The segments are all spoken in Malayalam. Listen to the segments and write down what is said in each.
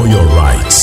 know your rights.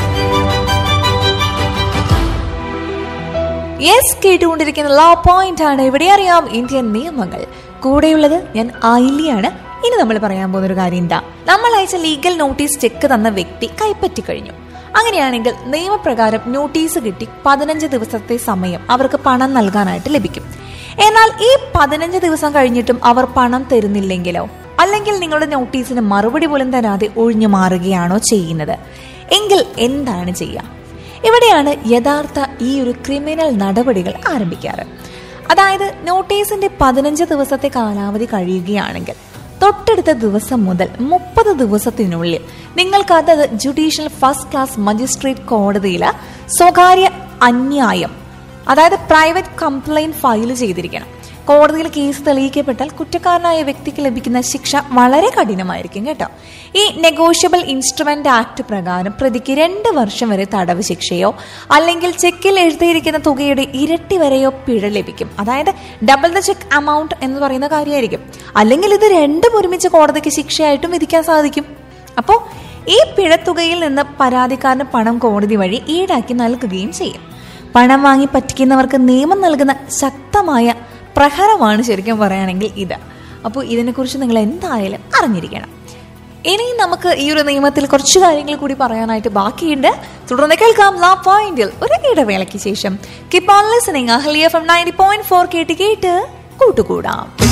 യെസ് കേട്ടുകൊണ്ടിരിക്കുന്ന ലോ പോയിന്റ് ആണ് ഇവിടെ അറിയാം ഇന്ത്യൻ നിയമങ്ങൾ കൂടെയുള്ളത് ഞാൻ ആയില്യാണ് ഇനി നമ്മൾ പറയാൻ പോകുന്ന ഒരു കാര്യം എന്താ നമ്മൾ അയച്ച ലീഗൽ നോട്ടീസ് ചെക്ക് തന്ന വ്യക്തി കൈപ്പറ്റി കഴിഞ്ഞു അങ്ങനെയാണെങ്കിൽ നിയമപ്രകാരം നോട്ടീസ് കിട്ടി പതിനഞ്ച് ദിവസത്തെ സമയം അവർക്ക് പണം നൽകാനായിട്ട് ലഭിക്കും എന്നാൽ ഈ പതിനഞ്ച് ദിവസം കഴിഞ്ഞിട്ടും അവർ പണം തരുന്നില്ലെങ്കിലോ അല്ലെങ്കിൽ നിങ്ങളുടെ നോട്ടീസിന് മറുപടി പോലും തരാതെ ഒഴിഞ്ഞു മാറുകയാണോ ചെയ്യുന്നത് എങ്കിൽ എന്താണ് ചെയ്യുക ഇവിടെയാണ് യഥാർത്ഥ ഈ ഒരു ക്രിമിനൽ നടപടികൾ ആരംഭിക്കാറ് അതായത് നോട്ടീസിന്റെ പതിനഞ്ച് ദിവസത്തെ കാലാവധി കഴിയുകയാണെങ്കിൽ തൊട്ടടുത്ത ദിവസം മുതൽ മുപ്പത് ദിവസത്തിനുള്ളിൽ നിങ്ങൾക്ക് അതത് ജുഡീഷ്യൽ ഫസ്റ്റ് ക്ലാസ് മജിസ്ട്രേറ്റ് കോടതിയിൽ സ്വകാര്യ അന്യായം അതായത് പ്രൈവറ്റ് കംപ്ലൈന്റ് ഫയൽ ചെയ്തിരിക്കണം കോടതിയിൽ കേസ് തെളിയിക്കപ്പെട്ടാൽ കുറ്റക്കാരനായ വ്യക്തിക്ക് ലഭിക്കുന്ന ശിക്ഷ വളരെ കഠിനമായിരിക്കും കേട്ടോ ഈ നെഗോഷ്യബിൾ ഇൻസ്ട്രുമെന്റ് ആക്ട് പ്രകാരം പ്രതിക്ക് രണ്ട് വർഷം വരെ തടവ് ശിക്ഷയോ അല്ലെങ്കിൽ ചെക്കിൽ എഴുതിയിരിക്കുന്ന തുകയുടെ ഇരട്ടി വരെയോ പിഴ ലഭിക്കും അതായത് ഡബിൾ ദ ചെക്ക് എമൗണ്ട് എന്ന് പറയുന്ന കാര്യമായിരിക്കും അല്ലെങ്കിൽ ഇത് രണ്ടും ഒരുമിച്ച് കോടതിക്ക് ശിക്ഷയായിട്ടും വിധിക്കാൻ സാധിക്കും അപ്പോൾ ഈ പിഴത്തുകയിൽ നിന്ന് പരാതിക്കാരന് പണം കോടതി വഴി ഈടാക്കി നൽകുകയും ചെയ്യും പണം വാങ്ങി പറ്റിക്കുന്നവർക്ക് നിയമം നൽകുന്ന ശക്തമായ പ്രഹരമാണ് ശരിക്കും പറയുകയാണെങ്കിൽ ഇത് അപ്പോൾ ഇതിനെക്കുറിച്ച് നിങ്ങൾ എന്തായാലും അറിഞ്ഞിരിക്കണം ഇനി നമുക്ക് ഈ ഒരു നിയമത്തിൽ കുറച്ച് കാര്യങ്ങൾ കൂടി പറയാനായിട്ട് ബാക്കിയുണ്ട് തുടർന്ന് കേൾക്കാം ലാ പോയിന്റിൽ ഒരു ഇടവേളയ്ക്ക് ശേഷം keep on listening Ahliya from ninety point four കേട്ട് കേട്ട് കൂട്ടുകൂടാം